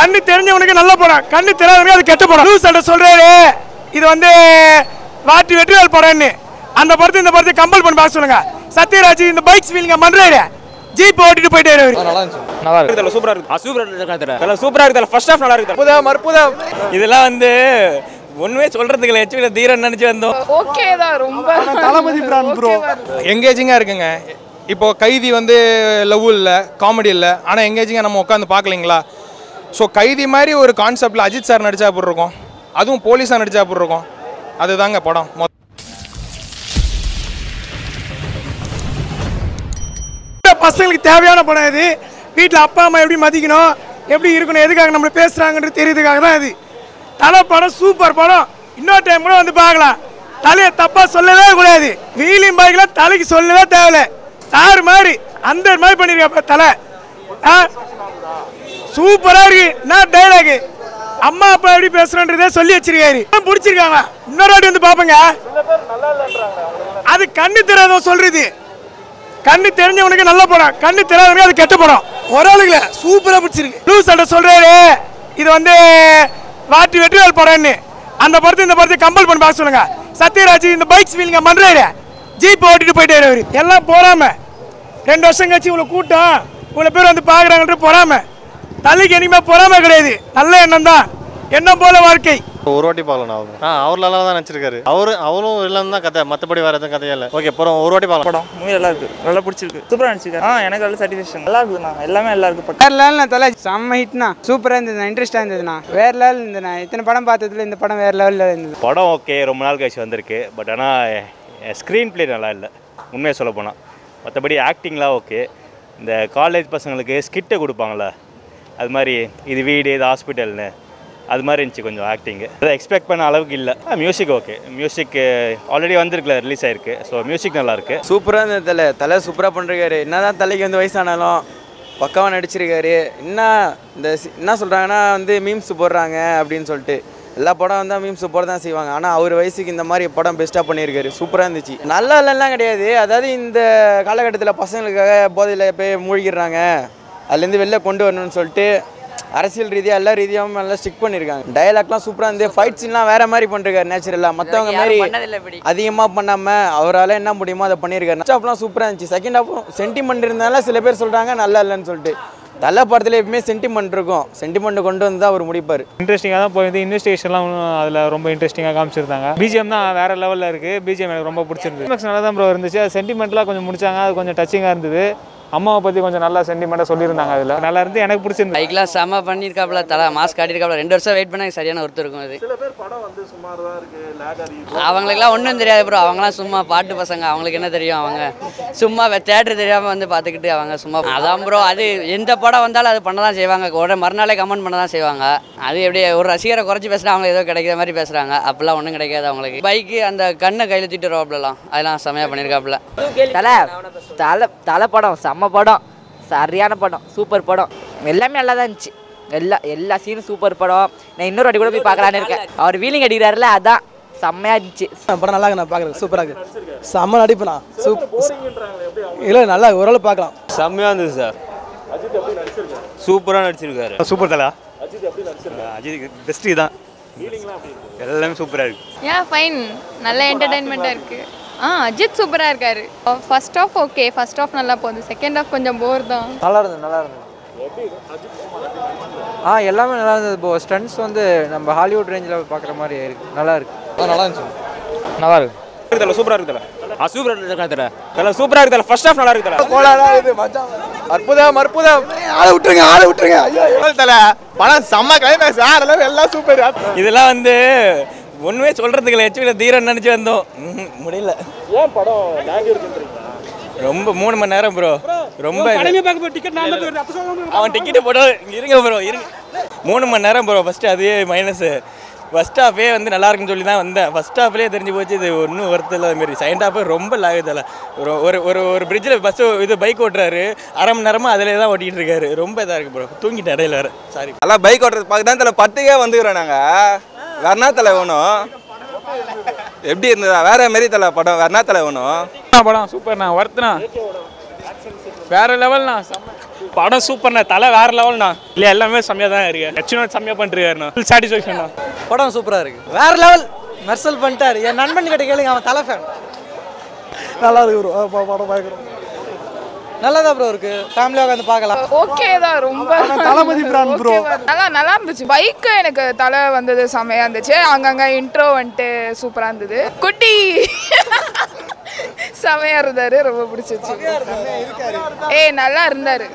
கண்ணு தெரிஞ்சவனுக்கு நல்ல படம் கண்ணு தெரியாதவனுக்கு அது கெட்ட படம் லூஸ் அட சொல்றாரு இது வந்து வாட்டி வெற்றிவேல் படம்னு அந்த படத்தை இந்த படத்தை கம்பல் பண்ணி பார்க்க சொல்லுங்க சத்யராஜ் இந்த பைக்ஸ் ஃபீலிங்க பண்றாரு ஜீப் ஓட்டிட்டு போயிட்டாரு அவரு நல்லா இருக்கு இருக்குதுல சூப்பரா இருக்கு சூப்பரா இருக்கு அதுல சூப்பரா இருக்கு ஃபர்ஸ்ட் ஹாஃப் நல்லா இருக்கு அற்புதம் அற்புதம் இதெல்லாம் வந்து ஒண்ணுமே சொல்றதுக்கு இல்லை எச்சுவில தீரன் நினைச்சு வந்தோம் ஓகே தான் ரொம்ப தளபதி பிரான் ப்ரோ எங்கேஜிங்காக இருக்குங்க இப்போ கைதி வந்து லவ் இல்லை காமெடி இல்லை ஆனால் எங்கேஜிங்காக நம்ம உட்காந்து பார்க்கலைங்களா ஸோ கைதி மாதிரி ஒரு கான்செப்டில் அஜித் சார் நடிச்சா அப்படி இருக்கும் அதுவும் போலீஸாக நடிச்சா அப்படி இருக்கும் அதுதாங்க படம் மொ பசங்களுக்கு தேவையான படம் இது வீட்டில் அப்பா அம்மா எப்படி மதிக்கணும் எப்படி இருக்கணும் எதுக்காக நம்மள பேசுறாங்கன்றது தெரியுதுக்காக தான் இது தலை படம் சூப்பர் படம் இன்னொரு டைம் கூட வந்து பார்க்கலாம் தலையை தப்பா சொல்லவே கூடாது வீலிங் பைக்ல தலைக்கு சொல்லவே தேவையில்ல தாறு மாதிரி அந்த மாதிரி பண்ணிருக்க தலை ஆ சூப்பரா இருக்கு என்ன டைலாக் அம்மா அப்பா எப்படி பேசுறன்றதே சொல்லி வச்சிருக்காரு பிடிச்சிருக்காங்க இன்னொரு வாட்டி வந்து பாப்பங்க அது கண்ணு தெரியாதவன் சொல்றது கண்ணு தெரிஞ்சவனுக்கு நல்ல படம் கண்ணு தெரியாதவனுக்கு அது கெட்ட படம் ஒரு ஆளுங்கள சூப்பரா பிடிச்சிருக்கு லூஸ் அட சொல்றாரு இது வந்து வாட்டி வெற்றிவேல் படம்னு அந்த படத்தை இந்த படத்தை கம்பல் பண்ணி பார்க்க சொல்லுங்க சத்யராஜ் இந்த பைக்ஸ் ஃபீலிங்க பண்றாரு ஜீப் ஓட்டிட்டு போயிட்டாரு அவரு எல்லாம் போறாம ரெண்டு வருஷம் கழிச்சு இவ்வளவு கூட்டம் இவ்வளவு பேர் வந்து பாக்குறாங்கன்ற பொறாம தலைக்கு இனிமே பொறாம கிடையாது நல்ல எண்ணம் தான் எண்ணம் போல வாழ்க்கை ஒரு வாட்டி பார்க்கலாம் அவங்க ஆ அவர் நல்லா தான் நடிச்சிருக்காரு அவரு அவரும் எல்லாம் தான் கதை மற்றபடி வேற எதுவும் கதையே இல்லை ஓகே அப்புறம் ஒரு வாட்டி பார்க்கலாம் படம் மூவி நல்லா இருக்கு நல்லா பிடிச்சிருக்கு சூப்பரா நடிச்சிருக்காரு ஆ எனக்கு நல்ல சாட்டிஸ்ஃபேக்ஷன் நல்லா இருக்குண்ணா எல்லாமே நல்லா இருக்கு படம் வேற லெவல்ண்ணா தலை செம்ம ஹிட்ண்ணா சூப்பராக இருந்ததுண்ணா இன்ட்ரெஸ்டாக இருந்ததுண்ணா வேற லெவல் இருந்ததுண்ணா இத்தனை படம் பார்த்ததுல இந்த படம் வேற லெவலில் இருந்தது படம் ஓகே ரொம்ப நாள் கழிச்சு வந்திருக்கு பட் ஆனால் ஸ்க்ரீன் ப்ளே நல்லா இல்லை உண்மையை சொல்ல போனால் மற்றபடி ஆக்டிங்லாம் ஓகே இந்த காலேஜ் பசங்களுக்கு ஸ்கிட்டை கொடுப்பாங்களே அது மாதிரி இது வீடு இது ஹாஸ்பிட்டல்னு அது மாதிரி இருந்துச்சு கொஞ்சம் ஆக்டிங்கு அதை எக்ஸ்பெக்ட் பண்ண அளவுக்கு இல்லை மியூசிக் ஓகே மியூசிக் ஆல்ரெடி வந்திருக்குல ரிலீஸ் ஆயிருக்கு ஸோ மியூசிக் நல்லா இருக்கு சூப்பராக இருந்தது தலை தலை சூப்பராக பண்ணிருக்காரு என்னதான் தலைக்கு வந்து வயசானாலும் பக்காவாக நடிச்சிருக்காரு என்ன இந்த சி- என்ன சொல்கிறாங்கன்னா வந்து மீம்ஸ் போடுறாங்க அப்படின்னு சொல்லிட்டு எல்லா படம் வந்தால் மீம்ஸ் போட தான் செய்வாங்க ஆனால் அவர் வயசுக்கு இந்த மாதிரி படம் பெஸ்ட்டாக பண்ணியிருக்காரு சூப்பராக இருந்துச்சு நல்லா இல்லைலாம் கிடையாது அதாவது இந்த காலகட்டத்தில் பசங்களுக்காக போதையில் போய் மூழ்கிடுறாங்க அதுலேருந்து வெளில கொண்டு வரணும்னு சொல்லிட்டு அரசியல் ரீதியாக எல்லா ரீதியாகவும் நல்லா ஸ்டிக் பண்ணியிருக்காங்க டயலாக்லாம் சூப்பராக இருந்து ஃபைட் சீன்லாம் வேற மாதிரி பண்ணிருக்காரு நேச்சுரலாக மற்றவங்க மாதிரி அதிகமாக பண்ணாமல் அவரால் என்ன முடியுமோ அதை பண்ணியிருக்காரு ஃபர்ஸ்ட் ஹாஃப்லாம் சூப்பராக இருந்துச்சு செகண்ட் ஹாஃபும் சென்டிமெண்ட் இருந்தால சில பேர் சொல்கிறாங்க நல்லா இல்லைன்னு சொல்லிட்டு தலை படத்தில் எப்பவுமே சென்டிமெண்ட் இருக்கும் சென்டிமெண்ட் கொண்டு வந்து தான் அவர் முடிப்பார் இன்ட்ரெஸ்டிங்காக தான் போயிருந்து இன்வெஸ்டிகேஷன்லாம் அதில் ரொம்ப இன்ட்ரெஸ்டிங்காக காமிச்சிருந்தாங்க பிஜிஎம் தான் வேற லெவலில் இருக்குது பிஜிஎம் எனக்கு ரொம்ப பிடிச்சிருந்தது கிளைமேக்ஸ் நல்லா தான் ப்ரோ இருந்துச்சு அது சென்டிமெண்ட்லாம் கொஞ்சம் முடிச்சாங்க அது கொஞ்சம் டச்சிங்காக இருந்தது அம்மாவை பற்றி கொஞ்சம் நல்லா சென்டிமெண்ட்டாக சொல்லியிருந்தாங்க அதில் நல்லா இருந்து எனக்கு பிடிச்சிருந்தது பைக்லாம் செம்ம பண்ணியிருக்காப்புல தலை மாஸ்க் காட்டியிருக்காப்புல ரெண்டு வருஷம் வெயிட் பண்ண சரியான ஒருத்தர் இருக்கும் அது அவங்களுக்குலாம் ஒன்றும் தெரியாது ப்ரோ அவங்களாம் சும்மா பாட்டு பசங்க அவங்களுக்கு என்ன தெரியும் அவங்க சும்மா தேட்டர் தெரியாமல் வந்து பார்த்துக்கிட்டு அவங்க சும்மா அதான் ப்ரோ அது எந்த படம் வந்தாலும் அது பண்ண தான் செய்வாங்க உடனே மறுநாளே கமெண்ட் பண்ண தான் செய்வாங்க அது எப்படி ஒரு ரசிகரை குறைச்சி பேசுனா அவங்க ஏதோ கிடைக்கிற மாதிரி பேசுகிறாங்க அப்பெல்லாம் ஒன்றும் கிடைக்காது அவங்களுக்கு பைக்கு அந்த கண்ணை கையில் தூக்கிட்டு வருவாப்புலலாம் அதெல்லாம் செமையாக பண்ணியிருக்காப்புல தலை தலை தலை படம் செம்ம படம் சரியான படம் சூப்பர் படம் எல்லாமே நல்லா தான் இருந்துச்சு எல்லா எல்லா சீனும் சூப்பர் படம் நான் இன்னொரு வாட்டி கூட போய் பார்க்கலான்னு இருக்கேன் அவர் வீலிங் அடிக்கிறாருல அதான் செம்மையா இருந்துச்சு படம் நல்லா நான் பார்க்குறேன் சூப்பராக இருக்கு செம்ம நடிப்புண்ணா சூப் இல்லை நல்லா ஓரளவு பார்க்கலாம் செம்மையா இருந்தது சார் சூப்பரா நடிச்சிருக்காரு சூப்பர் தலா அஜித் பெஸ்ட் தான் எல்லாமே சூப்பராக இருக்கு ஏன் ஃபைன் நல்ல என்டர்டைன்மெண்ட்டாக இருக்கு ஆ அஜித் சூப்பராக இருக்காரு first half okay first half நல்லா போகுது செகண்ட் ஆஃப் கொஞ்சம் போர் தான் நல்லா இருந்தது நல்லா இருந்தது ஆ எல்லாமே நல்லா இருந்தது இப்போ ஸ்டன்ஸ் வந்து நம்ம ஹாலிவுட் ரேஞ்சில் பார்க்குற மாதிரி இருக்கு நல்லா இருக்கு நல்லா இருந்துச்சு நல்லா இருக்கு இருக்குதுல சூப்பரா இருக்குதுல ஆ சூப்பரா இருக்கு தல சூப்பரா இருக்குதுல ஃபர்ஸ்ட் ஹாஃப் நல்லா இருக்குதுல கோலாடா இது மச்சான் அற்புதம் அற்புதம் ஆளை விட்டுருங்க ஆளை விட்டுருங்க ஐயோ தலை படம் செம்ம கிளைமேக்ஸ் வேற level, எல்லாம் சூப்பர் இதெல்லாம் வந்து ஒண்ணுமே சொல்றதுக்கு இல்லை எச்சுவில தீரன் நினைச்சு வந்தோம் ம்ஹும், முடியல ரொம்ப மூணு மணி நேரம் ப்ரோ ரொம்ப அவன் டிக்கெட் போட இங்க இருங்க ப்ரோ இருங்க மூணு மணி நேரம் ப்ரோ ஃபர்ஸ்ட் அதுவே மைனஸ் ஃபர்ஸ்ட் ஹாஃபே வந்து நல்லா இருக்குன்னு சொல்லி தான் வந்தேன் ஃபர்ஸ்ட் ஹாஃப்லேயே தெரிஞ்சு போச்சு இது ஒன்றும் ஒர்த்து இல்லாத மாரி செகண்ட் ஹாஃப் ரொம்ப லாகுதில்ல ஒரு ஒரு ஒரு ஒரு பிரிட்ஜில் பஸ் இது பைக் ஓட்டுறாரு அரை மணி நேரமாக அதிலே தான் ஓட்டிகிட்டு இருக்காரு ரொம்ப இதாக இருக்கு ப்ரோ தூங்கிட்டேன் இடையில வேறு சாரி நல்லா பைக் ஓட்டுறது பார்க்க தான் தலை பத்துக்கே வந்துக்கிறோம் நாங்கள் வேற என்ன தலை வேணும் எப்படி இருந்ததா வேற மாரி தலை படம் வேற என்ன தலை வேணும் படம் சூப்பர்ண்ணா ஒர்த்துண்ணா வேற லெவல்ண்ணா செம்ம படம் சூப்பர்ண்ணா தலை வேற லெவல்ண்ணா இல்லை எல்லாமே செம்மையாக தான் இருக்கு லட்சுமணன் செம்மையாக பண்ணிருக்காருண்ணா ஃபுல் சாட்டிஸ்ஃபேக்ஷன்ண்ணா படம் சூப்பராக இருக்கு வேற லெவல் மெர்சல் பண்ணிட்டாரு என் நண்பன் கிட்ட கேளுங்க அவன் தலை ஃபேன் நல்லா இருக்கு ப்ரோ படம் பயங்கரம் நல்லதா ப்ரோ இருக்கு ஃபேமிலியாக உட்காந்து பார்க்கலாம் ஓகே தான் ரொம்ப தளபதி பிரான் ப்ரோ Okay தான். நல்லா நல்லா இருந்துச்சு பைக்கு எனக்கு தலை வந்தது செமையா இருந்துச்சு அங்கங்க இன்ட்ரோ வந்துட்டு சூப்பரா இருந்தது குட்டி செமையா இருந்தாரு ரொம்ப பிடிச்சிருச்சு ஏய் நல்லா இருந்தாரு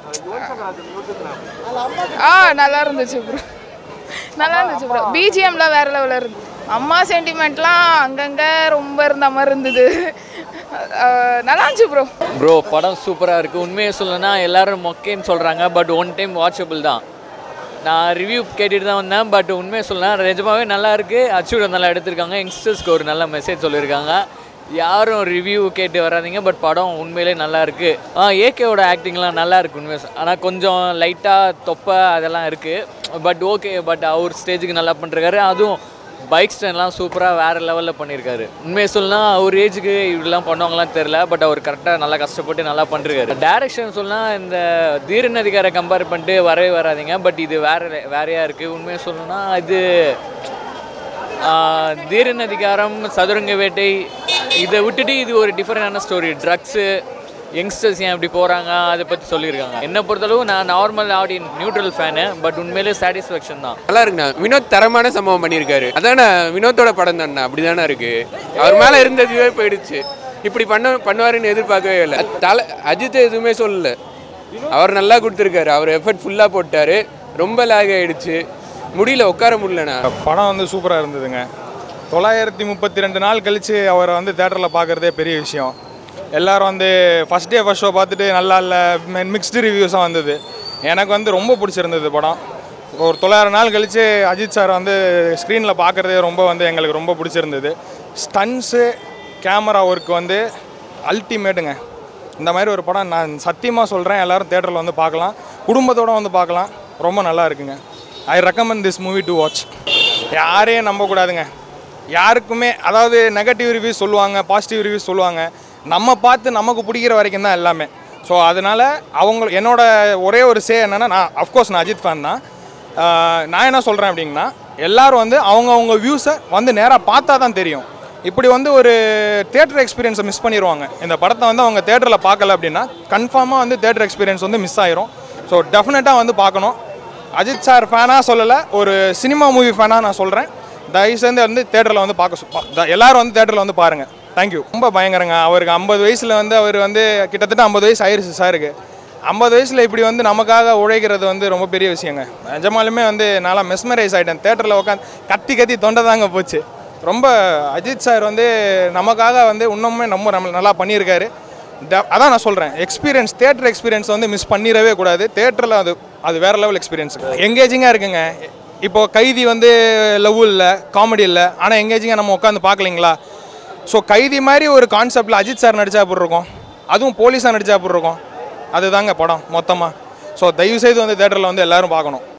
ஆ நல்லா இருந்துச்சு ப்ரோ நல்லா இருந்துச்சு ப்ரோ பிஜிஎம்லாம் வேற லெவலில் இருந்து அம்மா சென்டிமெண்ட்லாம் அங்கங்க ரொம்ப இருந்த மாதிரி இருந்தது அஹ், நல்லா இருந்துச்சு ப்ரோ ப்ரோ படம் சூப்பராக இருக்குது உண்மையை சொல்லணும்னா எல்லாரும் மொக்கேன்னு சொல்கிறாங்க பட் ஒன் டைம் வாட்சபிள் தான் நான் ரிவ்யூ கேட்டுட்டு தான் வந்தேன் பட் உண்மையை சொல்லலாம் நிஜமாவே நல்லா இருக்குது அச்சூட நல்லா எடுத்திருக்காங்க யங்ஸ்டர்ஸ்க்கு ஒரு நல்ல மெசேஜ் சொல்லியிருக்காங்க யாரும் ரிவ்யூ கேட்டு வராதீங்க பட் படம் உண்மையிலே நல்லா இருக்குது ஆ ஏகேவோட ஆக்டிங்லாம் நல்லா இருக்குது உண்மையை ஆனால் கொஞ்சம் லைட்டாக தொப்பை அதெல்லாம் இருக்குது பட் ஓகே பட் அவர் ஸ்டேஜுக்கு நல்லா பண்ணிருக்காரு அதுவும் பைக் ஸ்டன்லாம் சூப்பராக வேறு லெவலில் பண்ணியிருக்காரு உண்மையை சொல்லலாம் அவர் ஏஜுக்கு இப்படிலாம் பண்ணுவாங்களாம் தெரில பட் அவர் கரெக்டாக நல்லா கஷ்டப்பட்டு நல்லா பண்ணிருக்காரு டேரக்ஷன் சொல்லலாம் இந்த தீரன் அதிகாரை கம்பேர் பண்ணிட்டு வரவே வராதீங்க பட் இது வேற வேறையாக இருக்குது உண்மையை சொல்லணும்னா இது ஆஹ், தீரன் அதிகாரம் சதுரங்க வேட்டை இதை விட்டுட்டு இது ஒரு டிஃப்ரெண்டான ஸ்டோரி ட்ரக்ஸு யங்ஸ்டர்ஸ் ஏன் இப்படி போகிறாங்க அதை பற்றி சொல்லியிருக்காங்க என்னை பொறுத்தளவு நான் normal audience neutral fan but உண்மையிலே சாட்டிஸ்ஃபேக்ஷன் தான் நல்லா இருக்குண்ணா வினோத் தரமான சம்பவம் பண்ணியிருக்காரு அதானே வினோத்தோட படம் தானே அப்படி தானே இருக்கு அவர் மேலே இருந்ததுவே போயிடுச்சு இப்படி பண்ண பண்ணுவாருன்னு எதிர்பார்க்கவே இல்லை தலை அஜித் எதுவுமே சொல்லல அவர் நல்லா கொடுத்துருக்காரு அவர் எஃபர்ட் ஃபுல்லாக போட்டார் ரொம்ப லேக் ஆயிடுச்சு முடியல உட்கார முடியலண்ணா படம் வந்து சூப்பராக இருந்ததுங்க தொள்ளாயிரத்தி முப்பத்தி ரெண்டு நாள் கழித்து அவரை வந்து தேட்டரில் பார்க்குறதே பெரிய விஷயம் எல்லாரும் வந்து ஃபஸ்ட் டே ஃபஸ்ட் ஷோ பார்த்துட்டு நல்லா இல்லை மிக்ஸ்டு ரிவ்யூஸாக வந்தது எனக்கு வந்து ரொம்ப பிடிச்சிருந்தது படம் ஒரு தொள்ளாயிரம் நாள் கழித்து அஜித் சார் வந்து ஸ்க்ரீனில் பார்க்குறதே ரொம்ப வந்து எங்களுக்கு ரொம்ப பிடிச்சிருந்தது ஸ்டன்ஸு கேமரா ஒர்க் வந்து அல்டிமேட்டுங்க இந்த மாதிரி ஒரு படம் நான் சத்தியமாக சொல்கிறேன் எல்லாரும் தேட்டரில் வந்து பார்க்கலாம் குடும்பத்தோடு வந்து பார்க்கலாம் ரொம்ப நல்லா இருக்குங்க I recommend this movie to watch யாரையும் நம்பக்கூடாதுங்க யாருக்குமே அதாவது நெகட்டிவ் ரிவ்யூஸ் சொல்லுவாங்க பாசிட்டிவ் ரிவ்யூஸ் சொல்லுவாங்க நம்ம பார்த்து நமக்கு பிடிக்கிற வரைக்கும் தான் எல்லாமே ஸோ அதனால் அவங்க என்னோட ஒரே ஒரு சே என்னென்னா நான் அஃப்கோர்ஸ் நான் அஜித் ஃபேன் தான் ஆஹ் நான் என்ன சொல்கிறேன் அப்படின்னா எல்லாரும் வந்து அவங்கவுங்க வியூஸை வந்து நேராக பார்த்தா தான் தெரியும் இப்படி வந்து ஒரு தேட்டர் எக்ஸ்பீரியன்ஸை மிஸ் பண்ணிடுவாங்க இந்த படத்தை வந்து அவங்க தேட்டரில் பார்க்கல அப்படின்னா கன்ஃபார்மாக வந்து தேட்டர் எக்ஸ்பீரியன்ஸ் வந்து மிஸ் ஆயிரும் ஸோ டெஃபினட்டாக வந்து பார்க்கணும் அஜித் சார் ஃபேனாக சொல்லலை ஒரு சினிமா மூவி ஃபேனாக நான் சொல்கிறேன் தயவு சேர்ந்து வந்து தேட்டரில் வந்து பார்க்க சொ- பா- த- எல்லாரும் வந்து தேட்டரில் வந்து பாருங்கள் தேங்க்யூ ரொம்ப பயங்கரங்க அவருக்கு ஐம்பது வயசில் வந்து அவர் வந்து கிட்டத்தட்ட ஐம்பது வயசு ஆயிருச்சு சாருக்கு ஐம்பது வயசில் இப்படி வந்து நமக்காக உழைக்கிறது வந்து ரொம்ப பெரிய விஷயங்க நிஜமாலுமே வந்து நான்லாம் மெஸ்மரைஸ் ஆகிட்டேன் தேட்டரில் உட்காந்து கத்தி கத்தி தொண்டை தாங்க போச்சு ரொம்ப அஜித் சார் வந்து நமக்காக வந்து இன்னுமே நம்ம நம்ம நல்லா பண்ணியிருக்காரு ட- அதான் நான் சொல்கிறேன் எக்ஸ்பீரியன்ஸ் தேட்டர் எக்ஸ்பீரியன்ஸ் வந்து மிஸ் பண்ணிடவே கூடாது தேட்டரில் அது அது வேறு லெவல் எக்ஸ்பீரியன்ஸ் எங்கேஜிங்காக இருக்குங்க இப்போ கைதி வந்து லவ் இல்லை காமெடி இல்லை ஆனால் எங்கேஜிங்காக நம்ம உட்காந்து பார்க்கலீங்களா ஸோ கைதி மாதிரி ஒரு கான்செப்டில் அஜித் சார் நடிச்சா எப்படி இருக்கும் அதுவும் போலீஸாக நடிச்சா எப்படி இருக்கும் அதுதாங்க படம் மொத்தமாக ஸோ தயவுசெய்து வந்து தேட்டரில் வந்து எல்லாரும் பார்க்கணும்